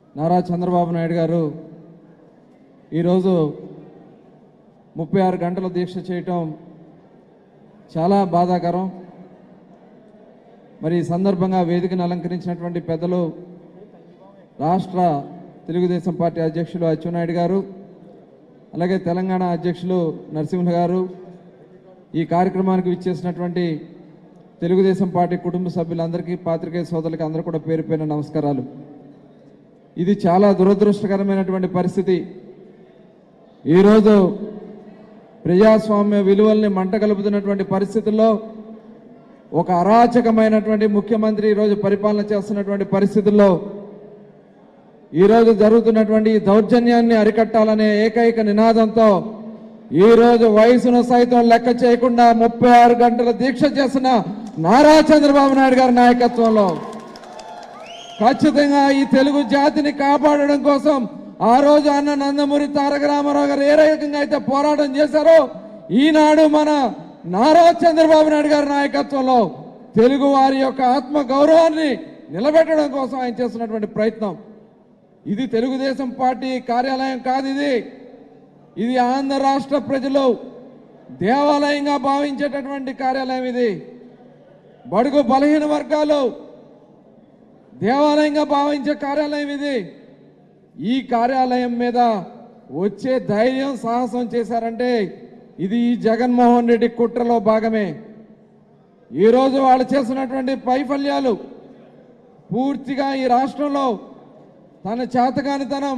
నారా చంద్రబాబు నాయుడు గారు ఈరోజు ముప్పై ఆరు గంటల దీక్ష చేయటం చాలా బాధాకరం మరి ఈ సందర్భంగా వేదికను అలంకరించినటువంటి పెద్దలు రాష్ట్ర తెలుగుదేశం పార్టీ అధ్యక్షులు అచ్చెన్నాయుడు గారు అలాగే తెలంగాణ అధ్యక్షులు నరసింహ గారు ఈ కార్యక్రమానికి విచ్చేసినటువంటి తెలుగుదేశం పార్టీ కుటుంబ సభ్యులందరికీ పాత్రికేయ సోదరులకి అందరూ కూడా పేరు పేరున నమస్కారాలు ఇది చాలా దురదృష్టకరమైనటువంటి పరిస్థితి ఈరోజు ప్రజాస్వామ్య విలువల్ని మంట కలుపుతున్నటువంటి పరిస్థితుల్లో ఒక అరాచకమైనటువంటి ముఖ్యమంత్రి ఈరోజు పరిపాలన చేస్తున్నటువంటి పరిస్థితుల్లో ఈరోజు జరుగుతున్నటువంటి ఈ దౌర్జన్యాన్ని అరికట్టాలనే ఏకైక నినాదంతో ఈరోజు వయసును సైతం లెక్క చేయకుండా ముప్పై ఆరు గంటల దీక్ష చేసిన నారా చంద్రబాబు నాయుడు గారి నాయకత్వంలో ఖచ్చితంగా ఈ తెలుగు జాతిని కాపాడడం కోసం ఆ రోజు అన్న నందమూరి తారక రామారావు గారు ఏ రకంగా అయితే పోరాటం చేశారో ఈనాడు మన నారా చంద్రబాబు నాయుడు గారి నాయకత్వంలో తెలుగు వారి యొక్క ఆత్మ గౌరవాన్ని నిలబెట్టడం కోసం ఆయన చేస్తున్నటువంటి ప్రయత్నం ఇది తెలుగుదేశం పార్టీ కార్యాలయం కాదు ఇది ఇది ఆంధ్ర రాష్ట్ర ప్రజలు దేవాలయంగా భావించేటటువంటి కార్యాలయం ఇది బడుగు బలహీన వర్గాలు దేవాలయంగా భావించే కార్యాలయం ఇది ఈ కార్యాలయం మీద వచ్చే ధైర్యం సాహసం చేశారంటే ఇది ఈ జగన్మోహన్ రెడ్డి కుట్రలో భాగమే ఈరోజు వాళ్ళు చేస్తున్నటువంటి వైఫల్యాలు పూర్తిగా ఈ రాష్ట్రంలో తన చేతకానితనం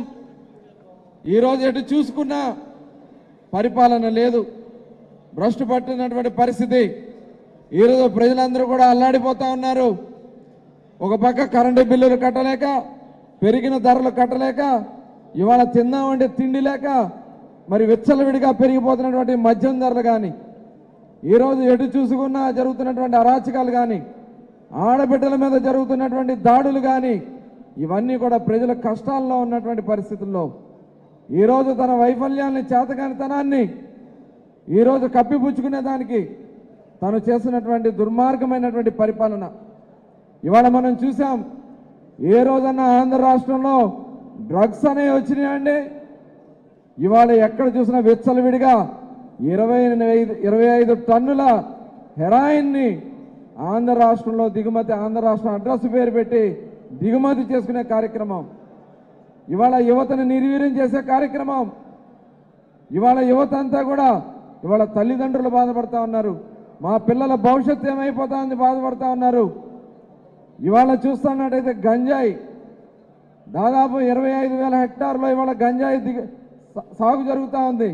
ఈరోజు ఎటు చూసుకున్నా పరిపాలన లేదు భ్రష్టు పట్టినటువంటి పరిస్థితి ఈరోజు ప్రజలందరూ కూడా అల్లాడిపోతా ఉన్నారు ఒక పక్క కరెంటు బిల్లులు కట్టలేక పెరిగిన ధరలు కట్టలేక ఇవాళ తిందామంటే తిండి లేక మరి విచ్చలవిడిగా పెరిగిపోతున్నటువంటి మద్యం ధరలు కానీ ఈరోజు ఎటు చూసుకున్నా జరుగుతున్నటువంటి అరాచకాలు కానీ ఆడబిడ్డల మీద జరుగుతున్నటువంటి దాడులు కానీ ఇవన్నీ కూడా ప్రజల కష్టాల్లో ఉన్నటువంటి పరిస్థితుల్లో ఈరోజు తన వైఫల్యాన్ని చేతకానితనాన్ని ఈరోజు కప్పిపుచ్చుకునే దానికి తను చేస్తున్నటువంటి దుర్మార్గమైనటువంటి పరిపాలన ఇవాళ మనం చూసాం ఏ రోజన్నా ఆంధ్ర రాష్ట్రంలో డ్రగ్స్ అనేవి వచ్చినాయండి ఇవాళ ఎక్కడ చూసినా విచ్చలవిడిగా ఇరవై ఐదు ఇరవై ఐదు టన్నుల హెరాయిన్ని ఆంధ్ర రాష్ట్రంలో దిగుమతి ఆంధ్ర రాష్ట్రం అడ్రస్ పేరు పెట్టి దిగుమతి చేసుకునే కార్యక్రమం ఇవాళ యువతను నిర్వీర్యం చేసే కార్యక్రమం ఇవాళ యువత అంతా కూడా ఇవాళ తల్లిదండ్రులు బాధపడతా ఉన్నారు మా పిల్లల భవిష్యత్తు ఏమైపోతా బాధపడతా ఉన్నారు ఇవాళ చూస్తున్నట్టయితే గంజాయి దాదాపు ఇరవై ఐదు వేల హెక్టార్లో ఇవాళ గంజాయి దిగ సా- సాగు జరుగుతూ ఉంది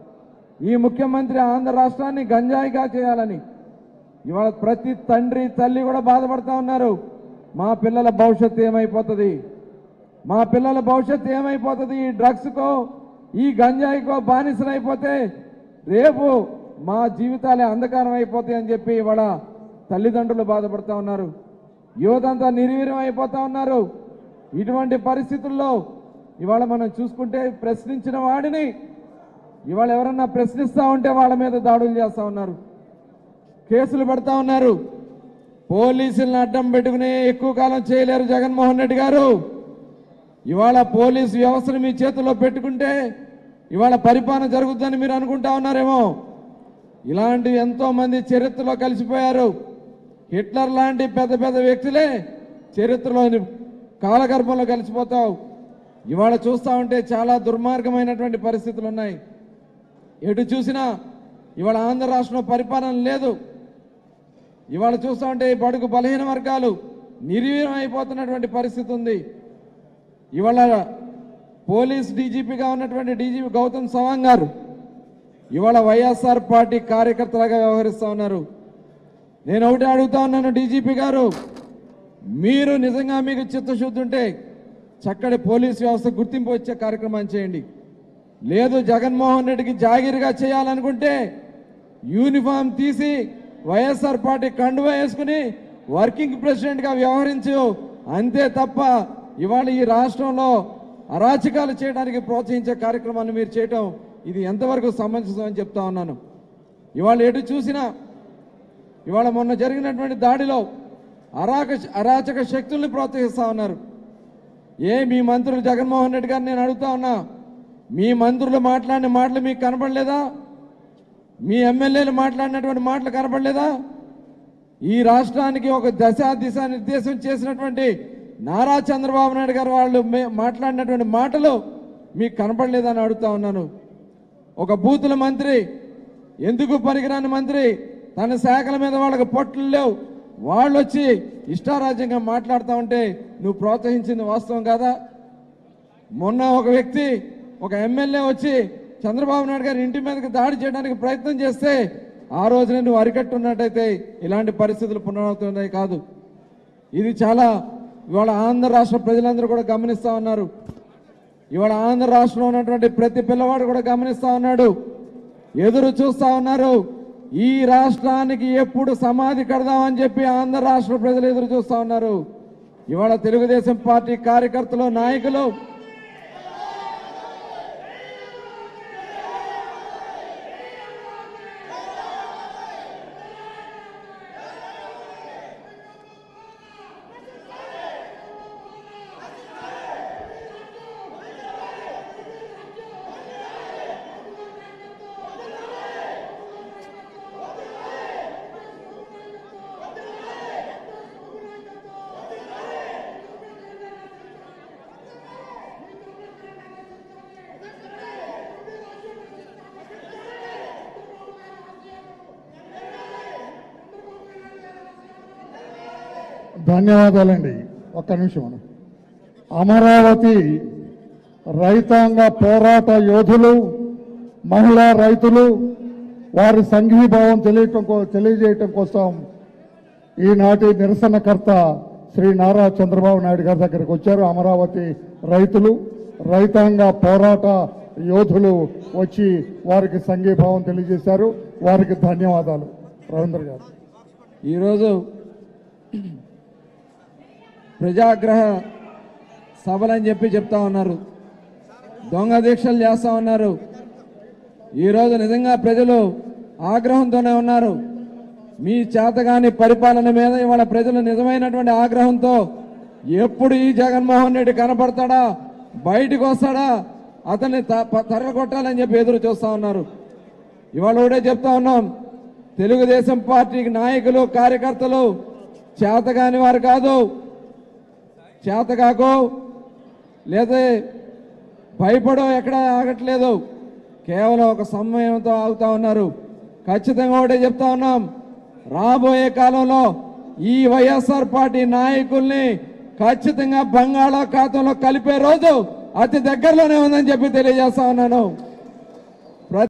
ఈ ముఖ్యమంత్రి ఆంధ్ర రాష్ట్రాన్ని గంజాయిగా చేయాలని ఇవాళ ప్రతి తండ్రి తల్లి కూడా బాధపడతా ఉన్నారు మా పిల్లల భవిష్యత్తు ఏమైపోతుంది మా పిల్లల భవిష్యత్తు ఏమైపోతుంది ఈ డ్రగ్స్కో ఈ గంజాయికో బానిసలైపోతే రేపు మా జీవితాలే అంధకారం అయిపోతాయి అని చెప్పి ఇవాళ తల్లిదండ్రులు బాధపడతా ఉన్నారు యువతంతా నిర్వీర్యం అయిపోతా ఉన్నారు ఇటువంటి పరిస్థితుల్లో ఇవాళ మనం చూసుకుంటే ప్రశ్నించిన వాడిని ఇవాళ ఎవరన్నా ప్రశ్నిస్తా ఉంటే వాళ్ళ మీద దాడులు చేస్తా ఉన్నారు కేసులు పెడతా ఉన్నారు పోలీసులను అడ్డం పెట్టుకుని ఎక్కువ కాలం చేయలేరు జగన్మోహన్ రెడ్డి గారు ఇవాళ పోలీసు వ్యవస్థను మీ చేతుల్లో పెట్టుకుంటే ఇవాళ పరిపాలన జరుగుతుందని మీరు అనుకుంటా ఉన్నారేమో ఇలాంటి ఎంతో మంది చరిత్రలో కలిసిపోయారు హిట్లర్ లాంటి పెద్ద పెద్ద వ్యక్తులే చరిత్రలోని కాలగర్భంలో కలిసిపోతావు ఇవాళ చూస్తా ఉంటే చాలా దుర్మార్గమైనటువంటి పరిస్థితులు ఉన్నాయి ఎటు చూసినా ఇవాళ ఆంధ్ర రాష్ట్రంలో పరిపాలన లేదు ఇవాళ చూస్తా ఉంటే ఈ బడుగు బలహీన వర్గాలు నిర్వీర్యం అయిపోతున్నటువంటి పరిస్థితి ఉంది ఇవాళ పోలీస్ డీజీపీగా ఉన్నటువంటి డీజీపీ గౌతమ్ సవాంగ్ గారు ఇవాళ వైఎస్ఆర్ పార్టీ కార్యకర్తలుగా వ్యవహరిస్తా ఉన్నారు నేను ఒకటి అడుగుతా ఉన్నాను డీజీపీ గారు మీరు నిజంగా మీకు చిత్తశుద్ధి ఉంటే చక్కటి పోలీస్ వ్యవస్థ గుర్తింపు వచ్చే కార్యక్రమాన్ని చేయండి లేదు జగన్మోహన్ రెడ్డికి జాగిరిగా చేయాలనుకుంటే యూనిఫామ్ తీసి వైఎస్ఆర్ పార్టీ కండువా వేసుకుని వర్కింగ్ ప్రెసిడెంట్గా వ్యవహరించు అంతే తప్ప ఇవాళ ఈ రాష్ట్రంలో అరాచకాలు చేయడానికి ప్రోత్సహించే కార్యక్రమాన్ని మీరు చేయటం ఇది ఎంతవరకు సమంజసం అని చెప్తా ఉన్నాను ఇవాళ ఎటు చూసినా ఇవాళ మొన్న జరిగినటువంటి దాడిలో అరాక అరాచక శక్తుల్ని ప్రోత్సహిస్తా ఉన్నారు ఏ మీ మంత్రులు జగన్మోహన్ రెడ్డి గారిని నేను అడుగుతా ఉన్నా మీ మంత్రులు మాట్లాడిన మాటలు మీకు కనపడలేదా మీ ఎమ్మెల్యేలు మాట్లాడినటువంటి మాటలు కనపడలేదా ఈ రాష్ట్రానికి ఒక దశ దిశ నిర్దేశం చేసినటువంటి నారా చంద్రబాబు నాయుడు గారు వాళ్ళు మే- మాట్లాడినటువంటి మాటలు మీకు కనపడలేదని అడుగుతా ఉన్నాను ఒక బూతుల మంత్రి ఎందుకు పనికిరాని మంత్రి తన శాఖల మీద వాళ్ళకి పొట్లు లేవు వాళ్ళు వచ్చి ఇష్టారాజ్యంగా మాట్లాడుతూ ఉంటే నువ్వు ప్రోత్సహించింది వాస్తవం కాదా మొన్న ఒక వ్యక్తి ఒక ఎమ్మెల్యే వచ్చి చంద్రబాబు నాయుడు గారి ఇంటి మీదకి దాడి చేయడానికి ప్రయత్నం చేస్తే ఆ రోజున నువ్వు అరికట్టున్నట్టయితే ఇలాంటి పరిస్థితులు పునరావృతమయ్యాయి కాదు ఇది చాలా ఇవాళ ఆంధ్ర రాష్ట్ర ప్రజలందరూ కూడా గమనిస్తా ఉన్నారు ఇవాళ ఆంధ్ర రాష్ట్రంలో ఉన్నటువంటి ప్రతి పిల్లవాడు కూడా గమనిస్తా ఉన్నాడు ఎదురు చూస్తా ఉన్నారు ఈ రాష్ట్రానికి ఎప్పుడు సమాధి కడదామని చెప్పి ఆంధ్ర రాష్ట్ర ప్రజలు ఎదురు చూస్తా ఉన్నారు ఇవాళ తెలుగుదేశం పార్టీ కార్యకర్తలు నాయకులు ధన్యవాదాలండి ఒక్క నిమిషం అన్న. అమరావతి రైతాంగ పోరాట యోధులు మహిళా రైతులు వారి సంఘీభావం తెలియటం కో- తెలియజేయటం కోసం ఈనాటి నిరసనకర్త శ్రీ నారా చంద్రబాబు నాయుడు గారి దగ్గరికి వచ్చారు అమరావతి రైతులు రైతాంగ పోరాట యోధులు వచ్చి వారికి సంఘీభావం తెలియజేశారు వారికి ధన్యవాదాలు రవీంద్ర గారు ఈరోజు ప్రజాగ్రహ సభలని చెప్పి చెప్తా ఉన్నారు దొంగ దీక్షలు చేస్తా ఉన్నారు ఈరోజు నిజంగా ప్రజలు ఆగ్రహంతోనే ఉన్నారు మీ చేతగాని పరిపాలన మీద ఇవాళ ప్రజలు నిజమైనటువంటి ఆగ్రహంతో ఎప్పుడు ఈ జగన్మోహన్ రెడ్డి కనపడతాడా బయటికి వస్తాడా అతన్ని త- ప- తర్ర కొట్టాలని చెప్పి ఎదురు చూస్తా ఉన్నారు ఇవాళ ఒకటే చెప్తా ఉన్నాం తెలుగుదేశం పార్టీకి నాయకులు కార్యకర్తలు చేతగాని వారు కాదు చేతకాకో లేదా భయపడో ఎక్కడ ఆగట్లేదు కేవలం ఒక సమయంతో ఆగుతా ఉన్నారు ఖచ్చితంగా ఒకటే చెప్తా ఉన్నాం రాబోయే కాలంలో ఈ వైఎస్ఆర్ పార్టీ నాయకుల్ని ఖచ్చితంగా బంగాళాఖాతంలో కలిపే రోజు అతి దగ్గరలోనే ఉందని చెప్పి తెలియజేస్తా ఉన్నాను